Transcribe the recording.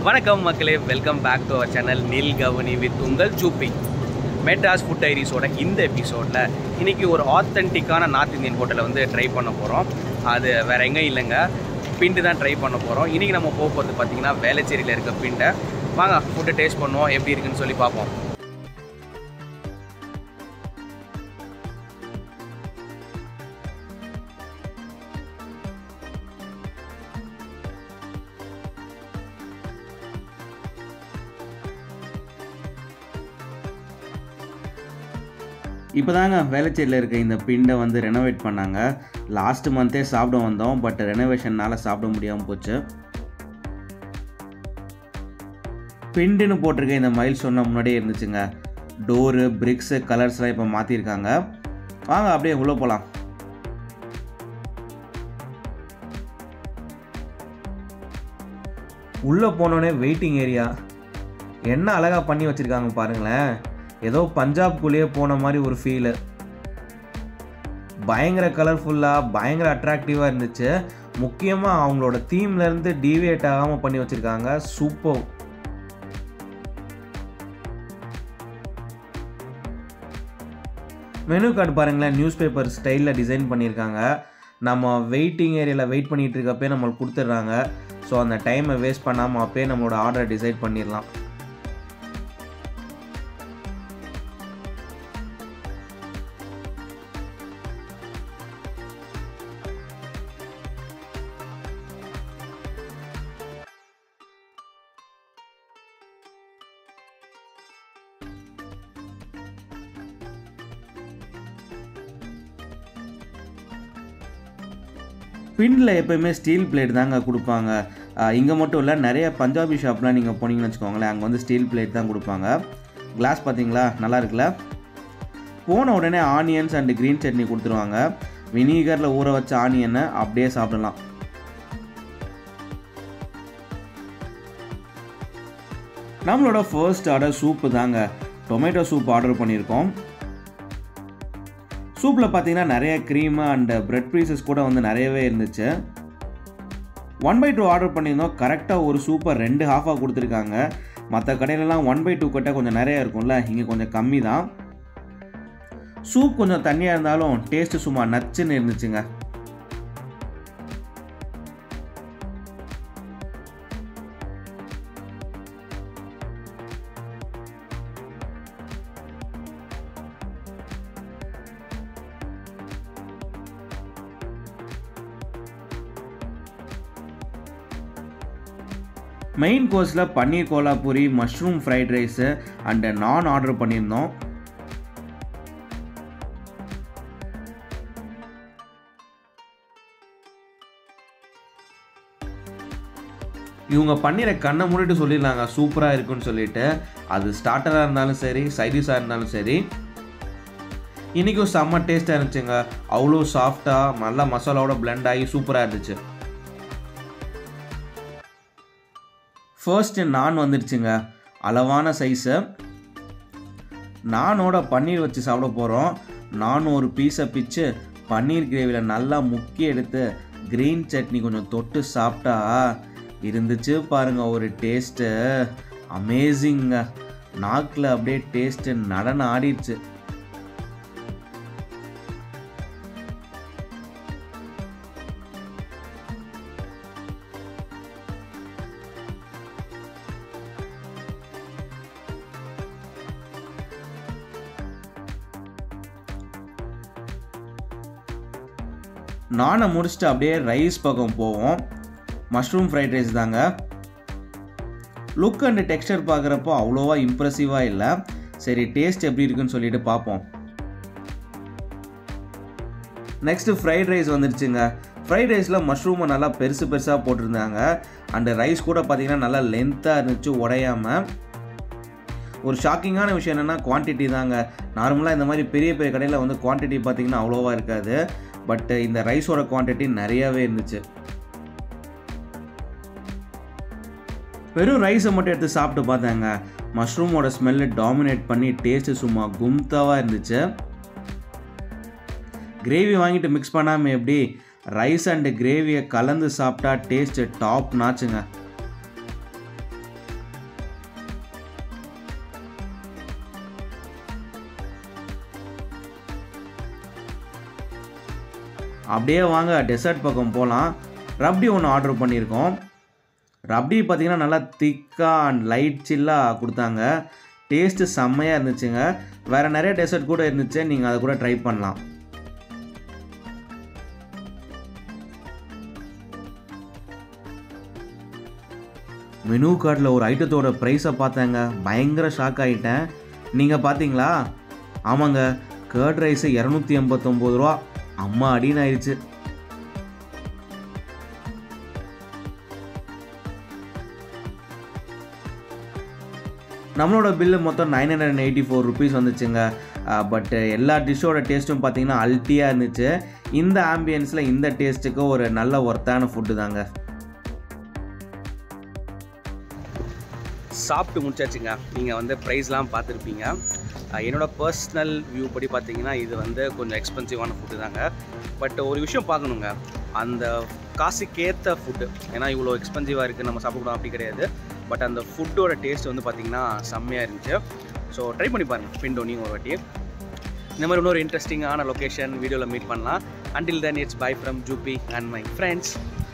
வணக்கம் மக்களே welcome back to our channel நீல் கவனி வித் உங்கள் சூப்பி மெட்ராஸ் ஃபுட் டைரிஸோட இந்த எபிசோடில் இன்றைக்கி ஒரு ஆத்தென்டிக்கான நார்த் இந்தியன் ஹோட்டலை வந்து ட்ரை பண்ண போகிறோம் அது வேறு எங்கேயும் இல்லைங்க பிண்டு தான் ட்ரை பண்ண போகிறோம் இன்றைக்கி நம்ம போக போகிறது பார்த்திங்கன்னா வேளச்சேரியில் இருக்க பிண்டை வாங்க ஃபுட்டு டேஸ்ட் பண்ணுவோம் எப்படி இருக்குன்னு சொல்லி பார்ப்போம் இப்போ தாங்க வேளச்சேரியில் இருக்க இந்த பிண்டை வந்து ரெனோவேட் பண்ணாங்க லாஸ்ட் மந்த்தே சாப்பிட வந்தோம் பட் ரெனோவேஷன்னால் சாப்பிட முடியாமல் போச்சு பிண்டுன்னு போட்டிருக்க இந்த மைல் சொன்ன முன்னாடியே இருந்துச்சுங்க டோரு பிரிக்ஸு கலர்ஸ்லாம் இப்போ மாற்றிருக்காங்க வாங்க அப்படியே உள்ளே போகலாம் உள்ளே போனோடனே வெயிட்டிங் ஏரியா என்ன அழகாக பண்ணி வச்சுருக்காங்க பாருங்களேன் ஏதோ பஞ்சாப்குள்ளேயே போன மாதிரி ஒரு ஃபீலு பயங்கர கலர்ஃபுல்லாக பயங்கர அட்ராக்டிவாக இருந்துச்சு முக்கியமாக அவங்களோட தீம்லேருந்து டீவியேட் ஆகாமல் பண்ணி வச்சுருக்காங்க சூப்பர் மெனு கார்டு பாருங்களேன் நியூஸ் பேப்பர் ஸ்டைலில் டிசைன் பண்ணியிருக்காங்க நம்ம வெயிட்டிங் ஏரியாவில் வெயிட் பண்ணிகிட்டு இருக்கப்பே நம்மளுக்கு கொடுத்துட்றாங்க ஸோ அந்த டைமை வேஸ்ட் பண்ணாமல் அப்பயே நம்மளோட ஆர்டரை டிசைட் பண்ணிடலாம் பின்னில் எப்போயுமே ஸ்டீல் பிளேட் தாங்க கொடுப்பாங்க இங்கே மட்டும் இல்லை நிறைய பஞ்சாபி ஷாப்லாம் நீங்கள் போனீங்கன்னு வச்சுக்கோங்களேன் அங்கே வந்து ஸ்டீல் பிளேட் தான் கொடுப்பாங்க கிளாஸ் பார்த்தீங்களா நல்லா இருக்குல்ல போன உடனே ஆனியன்ஸ் அண்ட் க்ரீன் சட்னி கொடுத்துருவாங்க வினீகரில் ஊற வச்ச ஆனியனை அப்படியே சாப்பிடலாம் நம்மளோட ஃபர்ஸ்ட் ஆர்டர் சூப்பு தாங்க டொமேட்டோ சூப் ஆர்டர் பண்ணியிருக்கோம் சூப்பில் பார்த்தீங்கன்னா நிறைய க்ரீமு அண்ட் பிரெட் பீசஸ் கூட வந்து நிறையவே இருந்துச்சு ஒன் பை டூ ஆர்டர் பண்ணியிருந்தோம் கரெக்டாக ஒரு சூப்பை ரெண்டு ஹாஃபாக கொடுத்துருக்காங்க மற்ற கடையிலலாம் ஒன் பை டூ கட்ட கொஞ்சம் நிறைய இருக்கும்ல இங்கே கொஞ்சம் கம்மி தான் சூப் கொஞ்சம் தண்ணியாக இருந்தாலும் டேஸ்ட்டு சும்மா நச்சுன்னு இருந்துச்சுங்க மெயின் கோர்ஸில் paneer Kolhapuri mushroom fried rice and naan order பண்ணியிருந்தோம் இவங்க பன்னீரை கண்ணை மூடிட்டு சொல்லிடலாங்க சூப்பராக இருக்குன்னு சொல்லிட்டு அது ஸ்டார்டராக இருந்தாலும் சரி சைடிஷாக இருந்தாலும் சரி இன்றைக்கும் செம்ம டேஸ்ட்டாக இருந்துச்சுங்க அவ்வளோ சாஃப்டாக நல்லா மசாலாவோட பிளெண்ட் ஆகி சூப்பராக இருந்துச்சு ஃபர்ஸ்ட்டு நான் வந்துடுச்சுங்க அளவான சைஸு நானோட பன்னீர் வச்சு சாப்பிட போகிறோம் நான் ஒரு பீஸை பிச்சு பன்னீர் கிரேவியில் நல்லா முக்கி எடுத்து க்ரீன் சட்னி கொஞ்சம் தொட்டு சாப்பிட்டா இருந்துச்சு பாருங்க ஒரு டேஸ்ட்டு அமேசிங்க நாக்கில் அப்படியே டேஸ்ட்டு நடனம் ஆடிடுச்சு நானை முடிச்சுட்டு அப்படியே ரைஸ் பக்கம் போவோம் மஷ்ரூம் ஃப்ரைட் ரைஸ் தாங்க லுக் அண்ட் டெக்ஸ்டர் பார்க்குறப்போ அவ்வளோவா இம்ப்ரெசிவாக இல்லை சரி டேஸ்ட் எப்படி இருக்குன்னு சொல்லிட்டு பார்ப்போம் நெக்ஸ்ட்டு ஃப்ரைட் ரைஸ் வந்துருச்சுங்க ஃப்ரைட் ரைஸில் மஷ்ரூமை நல்லா பெருசு பெருசாக போட்டிருந்தாங்க அண்டு ரைஸ் கூட பார்த்தீங்கன்னா நல்லா லென்த்தாக இருந்துச்சு உடையாமல் ஒரு ஷாக்கிங்கான விஷயம் என்னென்னா குவான்டிட்டி தாங்க நார்மலாக இந்த மாதிரி பெரிய பெரிய கடையில் வந்து குவான்டிட்டி பார்த்தீங்கன்னா அவ்வளோவா இருக்காது பட் இந்த ரைஸோட குவான்டிட்டி நிறையாவே இருந்துச்சு வெறும் ரைஸை மட்டும் எடுத்து சாப்பிட்டு பார்த்தாங்க மஷ்ரூமோட ஸ்மெல்லு டாமினேட் பண்ணி டேஸ்ட்டு சும்மா கும்தாவாக இருந்துச்சு கிரேவி வாங்கிட்டு மிக்ஸ் பண்ணாமல் எப்படி ரைஸ் அண்டு கிரேவியை கலந்து சாப்பிட்டா டேஸ்ட்டு டாப் நாச்சுங்க அப்படியே வாங்க டெசர்ட் பக்கம் போகலாம் ரப்டி ஒன்று ஆர்டர் பண்ணியிருக்கோம் ரப்டி பார்த்தீங்கன்னா நல்லா திக்காக அண்ட் லைட் சில்லாக கொடுத்தாங்க டேஸ்ட்டு செம்மையாக இருந்துச்சுங்க வேறு நிறைய டெசர்ட் கூட இருந்துச்சு நீங்கள் அதை கூட ட்ரை பண்ணலாம் மெனு கார்டில் ஒரு ஐட்டத்தோட ப்ரைஸை பார்த்தேங்க பயங்கர ஷாக் ஆகிட்டேன் நீங்கள் பார்த்தீங்களா ஆமாங்க கர்ட் ரைஸு இரநூத்தி எண்பத்தொம்போது ரூபா அம்மா அடின்னு ஆயிடுச்சு நம்மளோட பில்லு மொத்தம் nine hundred and eighty four rupees வந்துச்சுங்க பட் எல்லா டிஷ்ஷோட டேஸ்ட்டும் பார்த்தீங்கன்னா அல்ட்டியாக இருந்துச்சு இந்த ஆம்பியன்ஸில் இந்த டேஸ்ட்டுக்கு ஒரு நல்ல ஒர்த்தான ஃபுட்டு தாங்க சாப்பிட்டு முடிச்சாச்சுங்க நீங்கள் வந்து ப்ரைஸ்லாம் பார்த்துருப்பீங்க அஹ் என்னோட பர்சனல் வியூ படி பார்த்தீங்கன்னா இது வந்து கொஞ்சம் எக்ஸ்பென்சிவான ஃபுட்டு தாங்க பட் ஒரு விஷயம் பார்க்கணுங்க அந்த காசுக்கேற்ற ஃபுட்டு ஏன்னா இவ்வளோ எக்ஸ்பென்சிவாக இருக்குது நம்ம சாப்பிடக்கூடாது அப்படி கிடையாது பட் அந்த ஃபுட்டோட டேஸ்ட் வந்து பார்த்திங்கன்னா செம்மையாக இருந்துச்சு ஸோ ட்ரை பண்ணி பாருங்கள் பிண்டோனி ஒரு வாட்டி இந்த மாதிரி இன்னொரு இன்ட்ரெஸ்டிங்கான லொக்கேஷன் வீடியோவில் மீட் பண்ணலாம் until then it's bye from Jubi and my friends